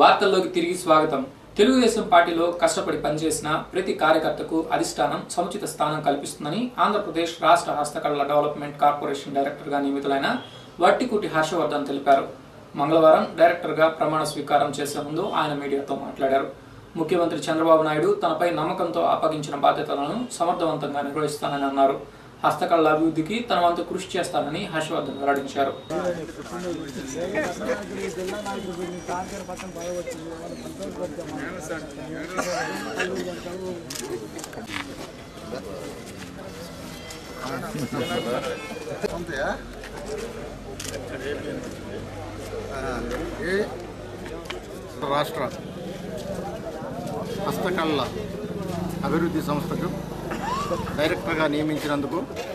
వార్తల్లోకి తిరిగి స్వాగతం తెలుగుదేశం పార్టీలో కష్టపడి పనిచేసిన ప్రతి కార్యకర్తకు అధిష్టానం సముచిత స్థానం కల్పిస్తుందని ఆంధ్రప్రదేశ్ రాష్ట్ర హస్తకళల డెవలప్మెంట్ కార్పొరేషన్ డైరెక్టర్గా నియమితులైన వట్టికుటి హర్షవర్ధన్ తెలిపారు మంగళవారం డైరెక్టర్గా ప్రమాణ స్వీకారం చేసే ముందు ఆయన మీడియాతో మాట్లాడారు ముఖ్యమంత్రి చంద్రబాబు నాయుడు తనపై నమ్మకంతో అప్పగించిన బాధ్యతలను సమర్థవంతంగా నిర్వహిస్తానని అన్నారు హస్తకళల అభివృద్ధికి తన వంతు కృషి చేస్తానని హర్షవర్ధన్ వెల్లడించారు అంతయా ఏ రాష్ట్ర హస్తకళల అభివృద్ధి సంస్థకు డైరెక్టర్గా నియమించినందుకు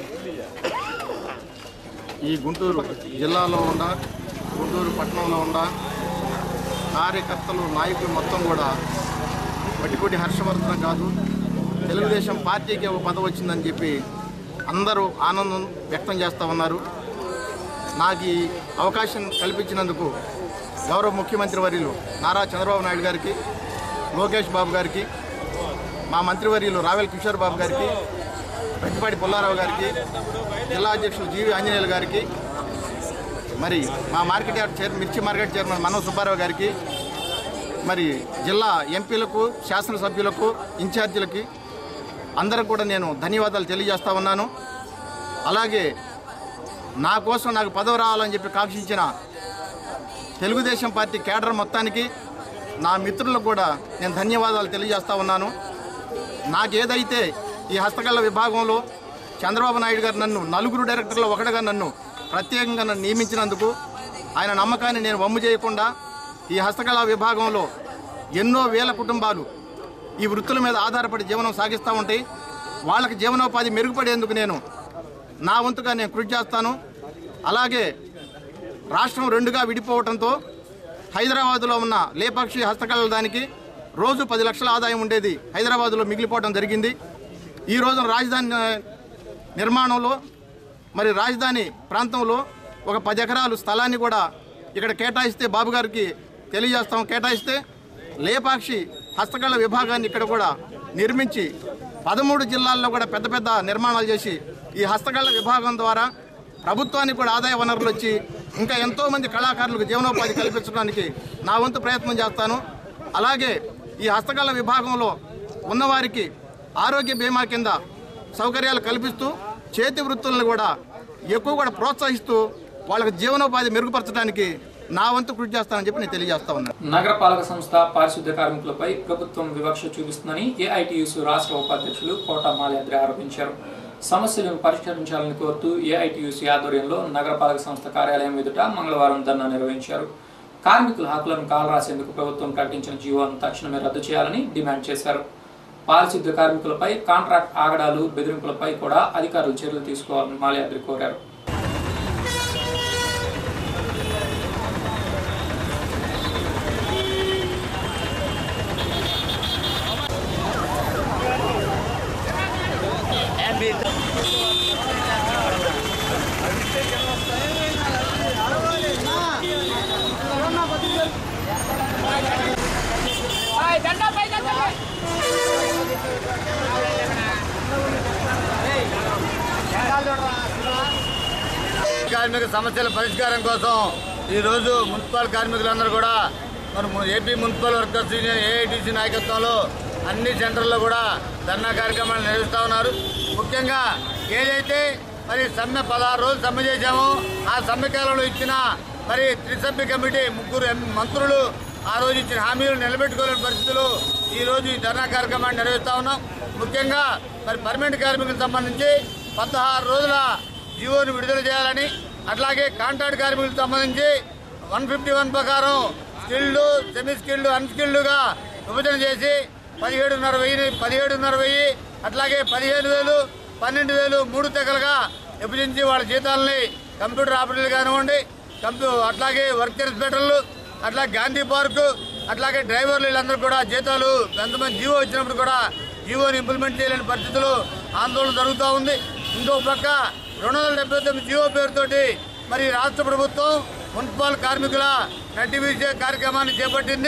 ఈ గుంటూరు జిల్లాలో ఉన్న గుంటూరు పట్టణంలో ఉన్న కార్యకర్తలు నాయకులు మొత్తం కూడా వటికోటి హర్షవర్ధన కాదు తెలుగుదేశం పార్టీకి ఒక పదవి వచ్చిందని చెప్పి అందరూ ఆనందం వ్యక్తం చేస్తూ ఉన్నారు నాకు ఈ అవకాశం కల్పించినందుకు గౌరవ ముఖ్యమంత్రి వర్యులు నారా చంద్రబాబు నాయుడు గారికి లోకేష్ బాబు గారికి మా మంత్రివర్యులు రావెల్ కిషోర్ బాబు గారికి పెద్దపాటి పుల్లారావు గారికి జిల్లా అధ్యక్షులు జీవి ఆంజనేయులు గారికి మరి మా మార్కెట్ యార్డ్ చైర్ మిర్చి మార్కెట్ చైర్మన్ మనోజ్ సుబ్బారావు గారికి మరి జిల్లా ఎంపీలకు శాసనసభ్యులకు ఇన్ఛార్జీలకి అందరికి కూడా నేను ధన్యవాదాలు తెలియజేస్తా ఉన్నాను అలాగే నా కోసం నాకు పదవి రావాలని చెప్పి కాంక్షించిన తెలుగుదేశం పార్టీ కేడర్ మొత్తానికి నా మిత్రులకు కూడా నేను ధన్యవాదాలు తెలియజేస్తా ఉన్నాను నాకేదైతే ఈ హస్తకళ విభాగంలో చంద్రబాబు నాయుడు గారు నన్ను నలుగురు డైరెక్టర్లో ఒకటిగా నన్ను ప్రత్యేకంగా నన్ను నియమించినందుకు ఆయన నమ్మకాన్ని నేను వమ్ము చేయకుండా ఈ హస్తకళా విభాగంలో ఎన్నో వేల కుటుంబాలు ఈ వృత్తుల మీద ఆధారపడి జీవనం సాగిస్తూ ఉంటాయి వాళ్ళకి జీవనోపాధి మెరుగుపడేందుకు నేను నా వంతుగా నేను కృషి చేస్తాను అలాగే రాష్ట్రం రెండుగా విడిపోవడంతో హైదరాబాదులో ఉన్న లేపాక్షి హస్తకళల దానికి రోజు పది లక్షల ఆదాయం ఉండేది హైదరాబాదులో మిగిలిపోవడం జరిగింది ఈ రోజున రాజధాని ఆ, నిర్మాణంలో మరి రాజధాని ప్రాంతంలో ఒక పది ఎకరాలు స్థలాన్ని కూడా ఇక్కడ కేటాయిస్తే బాబు గారికి తెలియజేస్తాం కేటాయిస్తే లేపాక్షి హస్తకళ విభాగాన్ని ఇక్కడ కూడా నిర్మించి పదమూడు జిల్లాల్లో కూడా పెద్ద పెద్ద నిర్మాణాలు చేసి ఈ హస్తకళ విభాగం ద్వారా ప్రభుత్వానికి కూడా ఆదాయ వనరులు వచ్చి ఇంకా ఎంతో మంది కళాకారులకు జీవనోపాధి కల్పించడానికి నా వంతు ప్రయత్నం చేస్తాను అలాగే ఈ హస్తకళ విభాగంలో ఉన్నవారికి ఆరోగ్య బీమా కింద సౌకర్యాలు కల్పిస్తూ చేతి వృత్తులను కూడా ఎక్కువ కూడా ప్రోత్సహిస్తూ వాళ్ళకి జీవనోపాధి మెరుగుపరచడానికి నా వంతు కృషి చేస్తానని చెప్పి నేను తెలియజేస్తా ఉన్నాను నగరపాలక సంస్థ పారిశుద్ధ్య కార్మికులపై ప్రభుత్వం వివక్ష చూపిస్తుందని ఏఐటియుసి రాష్ట్ర ఉపాధ్యక్షులు కోట మాల్యాద్రి ఆరోపించారు సమస్యలను పరిష్కరించాలని కోరుతూ ఏఐటియుసి ఆధ్వర్యంలో నగరపాలక సంస్థ కార్యాలయం ఎదుట మంగళవారం ధర్నా నిర్వహించారు కార్మికుల హక్కులను కాలరాసేందుకు ప్రభుత్వం ప్రకటించిన జీవోను తక్షణమే రద్దు చేయాలని డిమాండ్ చేశారు పారిశుద్ధ్య కార్మికులపై కాంట్రాక్ట్ ఆగడాలు బెదిరింపులపై కూడా అధికారులు చర్యలు తీసుకోవాలని మాల్యాద్రి కోరారు కార్మిక సమస్యల పరిష్కారం కోసం ఈరోజు మున్సిపల్ కార్మికులందరూ కూడా మన ము- AP municipal workers union AITC నాయకత్వంలో అన్ని సెంటర్లో కూడా ధర్నా కార్యక్రమాలు నిర్వహిస్తూ ఉన్నారు ముఖ్యంగా ఏదైతే మరి సమ్మె పదహారు రోజులు సమ్మె చేశామో ఆ సమ్మె కాలంలో ఇచ్చిన మరి త్రిసభ్య కమిటీ ముగ్గురు ఎం- మంత్రులు ఆ రోజు ఇచ్చిన హామీలు నిలబెట్టుకోలేని పరిస్థితులు ఈ రోజు ఈ ధర్నా కార్యక్రమాన్ని నిర్వహిస్తూ ఉన్నాం ముఖ్యంగా మరి పర్మనెంట్ కార్మికులకు సంబంధించి పదహారు రోజుల జీవోని విడుదల చేయాలని అట్లాగే కాంట్రాక్ట్ కార్మికులకు సంబంధించి వన్ ఫిఫ్టీ వన్ ప్రకారం స్కిల్డ్ సెమీ స్కిల్డ్ అన్స్కిల్డ్గా విభజన చేసి పదిహేడున్నర వెయ్యి పదిహేడున్నర వెయ్యి అట్లాగే పదిహేను వేలు పన్నెండు వేలు మూడు తెగలుగా విభజించి వాళ్ళ జీతాలని కంప్యూటర్ ఆపరేటర్లు కానివ్వండి కంప్యూ అట్లాగే వర్క్ ఇన్స్పెక్టర్లు అట్లా గాంధీ పార్కు అట్లాగే డ్రైవర్లు వీళ్ళందరూ కూడా జీతాలు ఎంతమంది జీవో ఇచ్చినప్పుడు కూడా జీవోని ఇంప్లిమెంట్ చేయలేని పరిస్థితులు ఆందోళన జరుగుతూ ఉంది ఇంకో పక్క రెండు వందల డెబ్బై తొమ్మిది జీవో పేరుతోటి మరి రాష్ట్ర ప్రభుత్వం మున్సిపల్ కార్మికుల నటివీసే కార్యక్రమాన్ని చేపట్టింది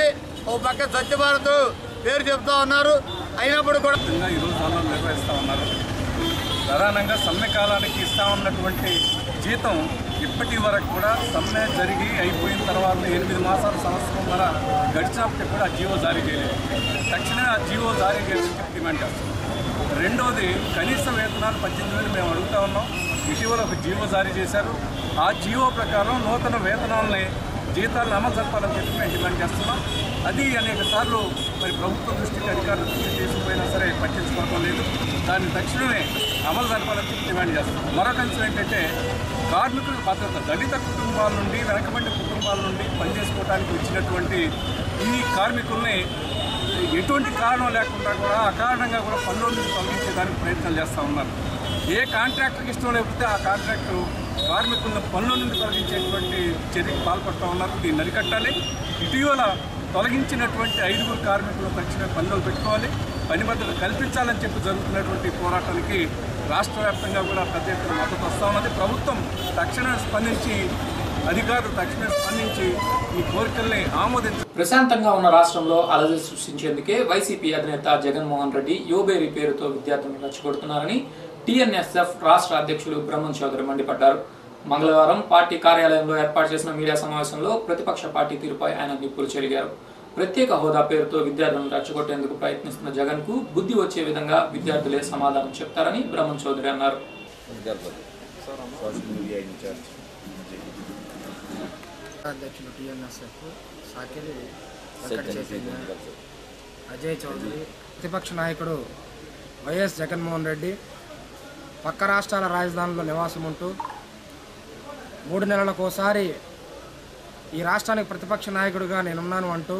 ఓ పక్క స్వచ్ఛ భారత్ పేరు చెప్తా ఉన్నారు అయినప్పుడు కూడా విధంగా ఈరోజు ఆందోళన నిర్వహిస్తూ ఉన్నారు ప్రధానంగా సమ్మె కాలానికి ఇస్తా ఉన్నటువంటి జీతం ఇప్పటి వరకు కూడా సమ్మె జరిగి అయిపోయిన తర్వాత ఎనిమిది మాసాల సంవత్సరం మన గడిచినప్పటికీ కూడా ఆ జీవో జారీ చేయలేదు తక్షణమే ఆ జీవో జారీ చేసి డిమాండ్ చేస్తాం రెండోది కనీస వేతనాలు పద్దెనిమిది వేలు మేము అడుగుతా ఉన్నాం ఇటీవల ఒక జీవో జారీ చేశారు ఆ జీవో ప్రకారం నూతన వేతనాలని జీతాలను అమలు జరపాలని చెప్పి మేము డిమాండ్ చేస్తున్నాం అది అనేక సార్లు మరి ప్రభుత్వ దృష్టికి అధికారుల దృష్టికి తీసుకుపోయినా సరే పట్టించుకోవడం లేదు దాన్ని తక్షణమే అమలు జరపాలని చెప్పి డిమాండ్ చేస్తున్నాం మరొక అంశం ఏంటంటే కార్మికుల భద్రత దళిత కుటుంబాల నుండి వెనకబడిన కుటుంబాల నుండి పనిచేసుకోవడానికి వచ్చినటువంటి ఈ కార్మికుల్ని ఎటువంటి కారణం లేకుండా కూడా అకారణంగా కూడా పనుల నుంచి తొలగించేదానికి ప్రయత్నాలు చేస్తూ ఉన్నారు ఏ కాంట్రాక్టర్కి ఇష్టం లేకపోతే ఆ కాంట్రాక్టర్ కార్మికులను పనుల నుండి తొలగించేటువంటి చర్యకు పాల్పడుతూ ఉన్నారు దీన్ని అరికట్టాలి ఇటీవల తొలగించినటువంటి ఐదుగురు కార్మికులు తక్షణమే పనులు పెట్టుకోవాలి పని భద్రత కల్పించాలని చెప్పి జరుగుతున్నటువంటి పోరాటానికి రాష్ట్ర వ్యాప్తంగా కూడా పెద్ద ఎత్తున మద్దతు వస్తూ ఉన్నది ప్రభుత్వం తక్షణమే స్పందించి అధికారులు తక్షణమే స్పందించి ఈ కోరికల్ని ఆమోదించాలి ప్రశాంతంగా ఉన్న రాష్ట్రంలో అలజడి సృష్టించేందుకే వైసీపీ అధినేత జగన్మోహన్ రెడ్డి యువబేరి పేరుతో విద్యార్థులను రెచ్చగొడుతున్నారని టీఎన్ఎస్ఎఫ్ రాష్ట్ర అధ్యక్షులు బ్రహ్మం చౌదరి మండిపడ్డారు మంగళవారం పార్టీ కార్యాలయంలో ఏర్పాటు చేసిన మీడియా సమావేశంలో ప్రతిపక్ష పార్టీ తీరుపై ఆయన నిప్పులు చెరిగారు ప్రత్యేక హోదా పేరుతో విద్యార్థులను రెచ్చగొట్టేందుకు ప్రయత్నిస్తున్న జగన్ కు బుద్ధి వచ్చే విధంగా విద్యార్థులే సమాధానం చెప్తారని బ్రహ్మం చౌదరి అన్నారు అధ్యక్షులు టిఎన్ఎస్ఎఫ్ సాకిరి వెంకట చైతన్య అజయ్ చౌదరి ప్రతిపక్ష నాయకుడు వైఎస్ జగన్మోహన్ రెడ్డి పక్క రాష్ట్రాల రాజధానిలో నివాసం ఉంటూ మూడు నెలలకోసారి ఈ రాష్ట్రానికి ప్రతిపక్ష నాయకుడిగా నేనున్నాను అంటూ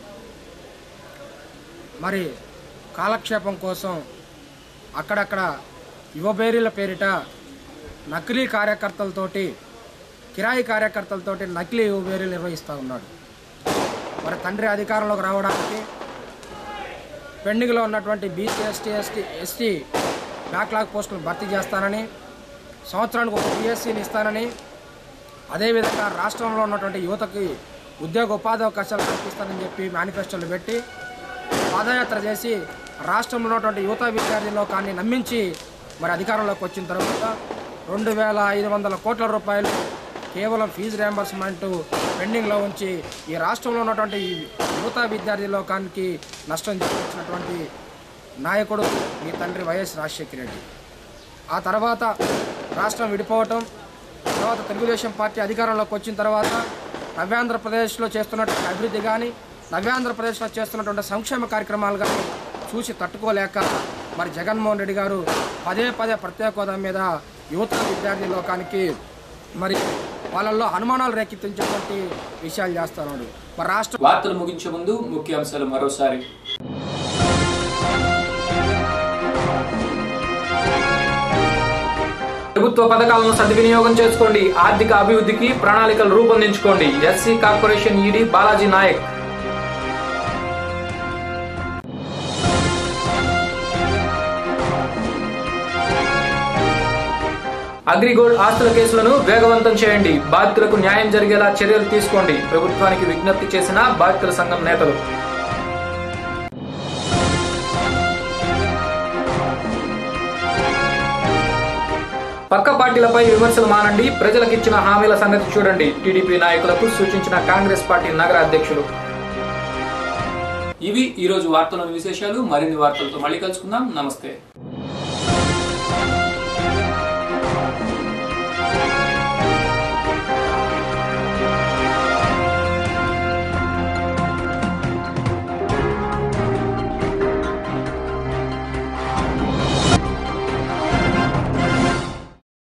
మరి కాలక్షేపం కోసం అక్కడక్కడ యువబేరీల పేరిట నకిలీ కార్యకర్తలతోటి కిరాయి కార్యకర్తలతోటి నకిలీ యువబేరీలు నిర్వహిస్తూ ఉన్నాడు మరి తండ్రి అధికారంలోకి రావడానికి పెండింగ్లో ఉన్నటువంటి BC ST ST ST backlog పోస్టులు భర్తీ చేస్తానని సంవత్సరానికి ఒక బీఎస్సీని ఇస్తానని అదేవిధంగా రాష్ట్రంలో ఉన్నటువంటి యువతకి ఉద్యోగ ఉపాధి అవకాశాలు కల్పిస్తానని చెప్పి మేనిఫెస్టోలు పెట్టి పాదయాత్ర చేసి రాష్ట్రంలో ఉన్నటువంటి యువత విద్యార్థి లోకాన్ని నమ్మించి మరి అధికారంలోకి వచ్చిన తర్వాత రెండు వేల ఐదు వందల కోట్ల రూపాయలు కేవలం ఫీజు రియంబర్స్మెంట్ పెండింగ్లో ఉంచి ఈ రాష్ట్రంలో ఉన్నటువంటి ఈ యువత విద్యార్థి లోకానికి నష్టం చేకూర్చినటువంటి నాయకుడు మీ తండ్రి వైఎస్ రాజశేఖర రెడ్డి ఆ తర్వాత రాష్ట్రం విడిపోవటం తర్వాత తెలుగుదేశం పార్టీ అధికారంలోకి వచ్చిన తర్వాత నవ్యాంధ్రప్రదేశ్లో చేస్తున్నటువంటి అభివృద్ధి కానీ నవ్యాంధ్రప్రదేశ్లో చేస్తున్నటువంటి సంక్షేమ కార్యక్రమాలు కానీ చూసి తట్టుకోలేక మరి జగన్మోహన్ రెడ్డి గారు పదే పదే ప్రత్యేక హోదా మీద యువత విద్యార్థి లోకానికి మరి వాళ్ళల్లో అనుమానాలు రేకెత్తించేటువంటి విషయాలు చేస్తున్నాడు మరి రాష్ట్ర వార్తలు ముగించే ముందు ముఖ్యాంశాలు మరోసారి ప్రభుత్వ పథకాలను సద్వినియోగం చేసుకోండి ఆర్థిక అభివృద్ధికి ప్రణాళికలు రూపొందించుకోండి SC corporation ED Balaji Naik Agrigold ఆస్తుల కేసులను వేగవంతం చేయండి బాధితులకు న్యాయం జరిగేలా చర్యలు తీసుకోండి ప్రభుత్వానికి విజ్ఞప్తి చేసిన బాధితుల సంఘం నేతలు పక్క పార్టీలపై విమర్శలు మానండి ప్రజలకు ఇచ్చిన హామీల సంగతి చూడండి టీడీపీ నాయకులకు సూచించిన కాంగ్రెస్ పార్టీ నగర అధ్యక్షులు ఇవి ఈ రోజు వార్తల విశేషాలు మరిన్ని వార్తలతో మళ్ళీ కలుసుకుందాం నమస్తే